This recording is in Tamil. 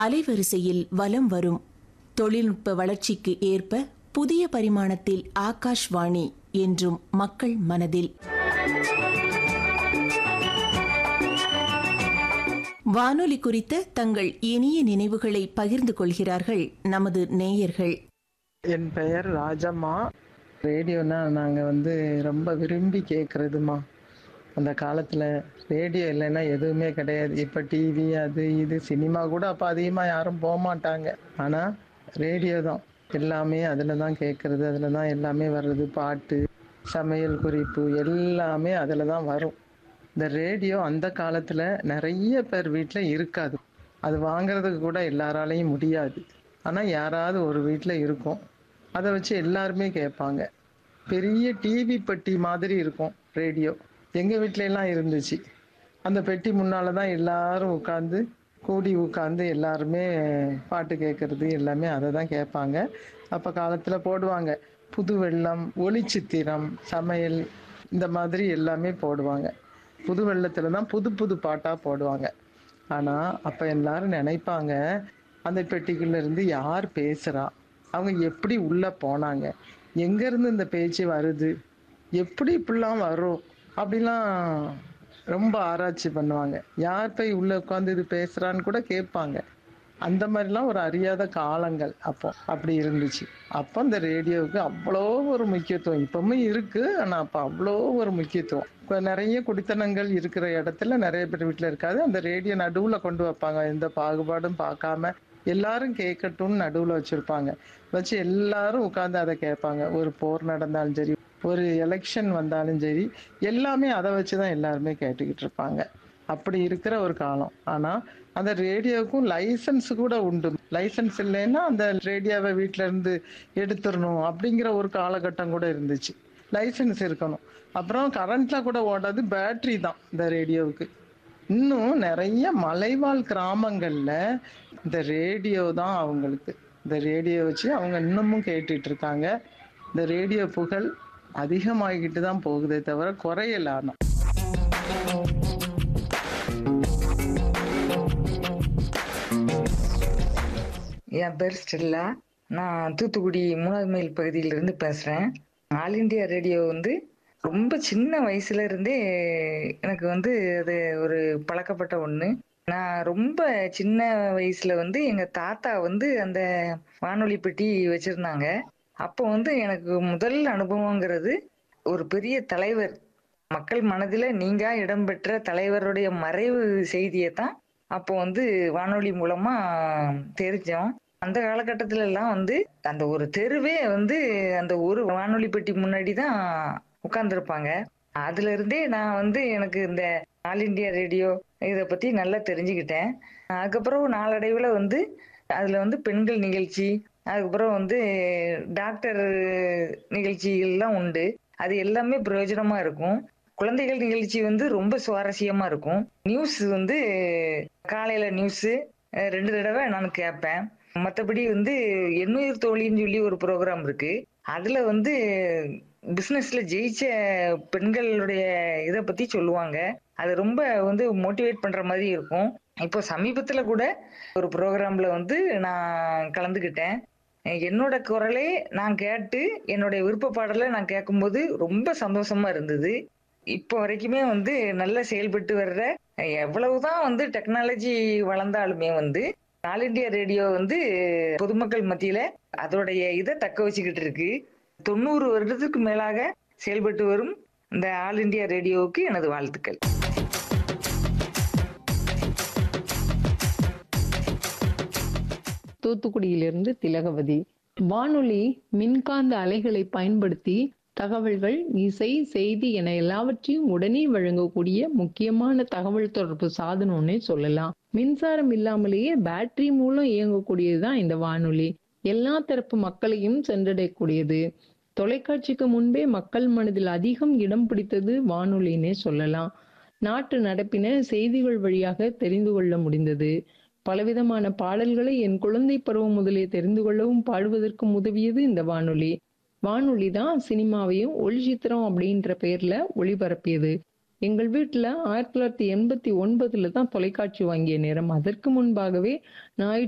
அலைவரிசையில் வலம் வரும் தொழில்நுட்ப வளர்ச்சிக்கு ஏற்ப புதிய பரிமாணத்தில் ஆகாஷ்வாணி என்றும் மக்கள் மனதில் வானொலி குறித்த தங்கள் இனிய நினைவுகளை பகிர்ந்து கொள்கிறார்கள் நமது நேயர்கள் என் பெயர் ராஜம்மா ரேடியோனா நாங்கள் வந்து ரொம்ப விரும்பி கேட்குறதுமா அந்த காலத்தில் ரேடியோ இல்லைன்னா எதுவுமே கிடையாது இப்போ டிவி அது இது சினிமா கூட அப்போ அதிகமாக யாரும் போக மாட்டாங்க ஆனால் ரேடியோ தான் எல்லாமே அதில் தான் கேட்குறது அதில் தான் எல்லாமே வர்றது பாட்டு சமையல் குறிப்பு எல்லாமே அதில் தான் வரும் இந்த ரேடியோ அந்த காலத்தில் நிறைய பேர் வீட்டில் இருக்காது அது வாங்குறதுக்கு கூட எல்லாராலையும் முடியாது ஆனால் யாராவது ஒரு வீட்டில் இருக்கும் அதை வச்சு எல்லாருமே கேட்பாங்க பெரிய டிவி பெட்டி மாதிரி இருக்கும் ரேடியோ எங்கள் வீட்ல எல்லாம் இருந்துச்சு அந்த பெட்டி முன்னால் தான் எல்லாரும் உட்காந்து கூடி உட்காந்து எல்லாருமே பாட்டு கேட்குறது எல்லாமே அதை தான் கேட்பாங்க அப்போ காலத்தில் போடுவாங்க புது வெள்ளம் ஒளிச்சித்திரம் சமையல் இந்த மாதிரி எல்லாமே போடுவாங்க புது வெள்ளத்தில் தான் புது புது பாட்டாக போடுவாங்க ஆனால் அப்போ எல்லாரும் நினைப்பாங்க அந்த பெட்டிக்குள்ள இருந்து யார் பேசுகிறா அவங்க எப்படி உள்ளே போனாங்க எங்கேருந்து இந்த பேச்சு வருது எப்படி இப்படிலாம் வரும் அப்படிலாம் ரொம்ப ஆராய்ச்சி பண்ணுவாங்க யார் போய் உள்ளே உட்காந்து இது பேசுகிறான்னு கூட கேட்பாங்க அந்த மாதிரிலாம் ஒரு அறியாத காலங்கள் அப்போ அப்படி இருந்துச்சு அப்போ இந்த ரேடியோவுக்கு அவ்வளோ ஒரு முக்கியத்துவம் இப்பவும் இருக்கு ஆனால் அப்போ அவ்வளோ ஒரு முக்கியத்துவம் இப்போ நிறைய குடித்தனங்கள் இருக்கிற இடத்துல நிறைய பேர் வீட்டில் இருக்காது அந்த ரேடியோ நடுவில் கொண்டு வைப்பாங்க எந்த பாகுபாடும் பார்க்காம எல்லாரும் கேட்கட்டும்னு நடுவில் வச்சுருப்பாங்க வச்சு எல்லாரும் உட்காந்து அதை கேட்பாங்க ஒரு போர் நடந்தாலும் சரி ஒரு எலெக்ஷன் வந்தாலும் சரி எல்லாமே அதை வச்சு தான் எல்லாருமே கேட்டுக்கிட்டு இருப்பாங்க அப்படி இருக்கிற ஒரு காலம் ஆனால் அந்த ரேடியோவுக்கும் லைசன்ஸ் கூட உண்டு லைசன்ஸ் இல்லைன்னா அந்த ரேடியோவை வீட்டில இருந்து எடுத்துடணும் அப்படிங்கிற ஒரு காலகட்டம் கூட இருந்துச்சு லைசன்ஸ் இருக்கணும் அப்புறம் கரண்ட்ல கூட ஓடாது பேட்டரி தான் இந்த ரேடியோவுக்கு இன்னும் நிறைய மலைவாழ் கிராமங்கள்ல இந்த ரேடியோ தான் அவங்களுக்கு இந்த ரேடியோ வச்சு அவங்க இன்னமும் கேட்டுட்டு இருக்காங்க இந்த ரேடியோ புகழ் அதிகமாகிக்கிட்டு தான் போகுதே தவிர குறையல ஆனா என் பேர் ஸ்டெல்லா நான் தூத்துக்குடி மூணாவது மைல் பகுதியிலிருந்து பேசுகிறேன் ஆல் இண்டியா ரேடியோ வந்து ரொம்ப சின்ன வயசுல இருந்தே எனக்கு வந்து அது ஒரு பழக்கப்பட்ட ஒன்று நான் ரொம்ப சின்ன வயசுல வந்து எங்க தாத்தா வந்து அந்த வானொலி பெட்டி வச்சிருந்தாங்க அப்போ வந்து எனக்கு முதல் அனுபவங்கிறது ஒரு பெரிய தலைவர் மக்கள் மனதில் நீங்கா இடம்பெற்ற தலைவருடைய மறைவு செய்தியை தான் அப்போ வந்து வானொலி மூலமா தெரிஞ்சோம் அந்த காலகட்டத்தில எல்லாம் வந்து அந்த ஒரு தெருவே வந்து அந்த ஒரு வானொலி பெட்டி முன்னாடி தான் உட்கார்ந்துருப்பாங்க அதுல இருந்தே நான் வந்து எனக்கு இந்த ஆல் இண்டியா ரேடியோ இதை பத்தி நல்லா தெரிஞ்சுக்கிட்டேன் அதுக்கப்புறம் நாளடைவில் வந்து அதுல வந்து பெண்கள் நிகழ்ச்சி அதுக்கப்புறம் வந்து டாக்டர் நிகழ்ச்சிகள்லாம் உண்டு அது எல்லாமே பிரயோஜனமா இருக்கும் குழந்தைகள் நிகழ்ச்சி வந்து ரொம்ப சுவாரஸ்யமா இருக்கும் நியூஸ் வந்து காலையில நியூஸ் ரெண்டு தடவை நான் கேட்பேன் மற்றபடி வந்து எண்ணுயிர் தோழின்னு சொல்லி ஒரு ப்ரோக்ராம் இருக்கு அதுல வந்து பிசினஸ்ல ஜெயிச்ச பெண்களுடைய இதை பத்தி சொல்லுவாங்க அது ரொம்ப வந்து மோட்டிவேட் பண்ற மாதிரி இருக்கும் இப்போ சமீபத்துல கூட ஒரு ப்ரோக்ராம்ல வந்து நான் கலந்துக்கிட்டேன் என்னோட குரலே நான் கேட்டு என்னுடைய விருப்ப பாடலை நான் கேட்கும்போது ரொம்ப சந்தோஷமா இருந்தது இப்போ வரைக்குமே வந்து நல்லா செயல்பட்டு வர்ற எவ்வளவுதான் வந்து டெக்னாலஜி வளர்ந்தாலுமே வந்து ஆல் இண்டியா ரேடியோ வந்து பொதுமக்கள் மத்தியில அதோடைய இதை தக்க வச்சுக்கிட்டு இருக்கு தொண்ணூறு வருடத்துக்கு மேலாக செயல்பட்டு வரும் இந்த ஆல் இண்டியா ரேடியோவுக்கு எனது வாழ்த்துக்கள் தூத்துக்குடியிலிருந்து திலகவதி வானொலி மின்காந்த அலைகளை பயன்படுத்தி தகவல்கள் இசை செய்தி என எல்லாவற்றையும் உடனே வழங்கக்கூடிய முக்கியமான தகவல் தொடர்பு சாதனம்னே சொல்லலாம் மின்சாரம் இல்லாமலேயே பேட்டரி மூலம் இயங்கக்கூடியதுதான் இந்த வானொலி எல்லா தரப்பு மக்களையும் சென்றடையக்கூடியது தொலைக்காட்சிக்கு முன்பே மக்கள் மனதில் அதிகம் இடம் பிடித்தது வானொலின்னே சொல்லலாம் நாட்டு நடப்பின செய்திகள் வழியாக தெரிந்து கொள்ள முடிந்தது பலவிதமான பாடல்களை என் குழந்தை பருவம் முதலே தெரிந்து கொள்ளவும் பாடுவதற்கும் உதவியது இந்த வானொலி வானொலி தான் சினிமாவையும் ஒளிச்சித்திரம் அப்படின்ற பெயர்ல ஒளிபரப்பியது எங்கள் வீட்டுல ஆயிரத்தி தொள்ளாயிரத்தி எண்பத்தி ஒன்பதுல தான் தொலைக்காட்சி வாங்கிய நேரம் அதற்கு முன்பாகவே ஞாயிற்று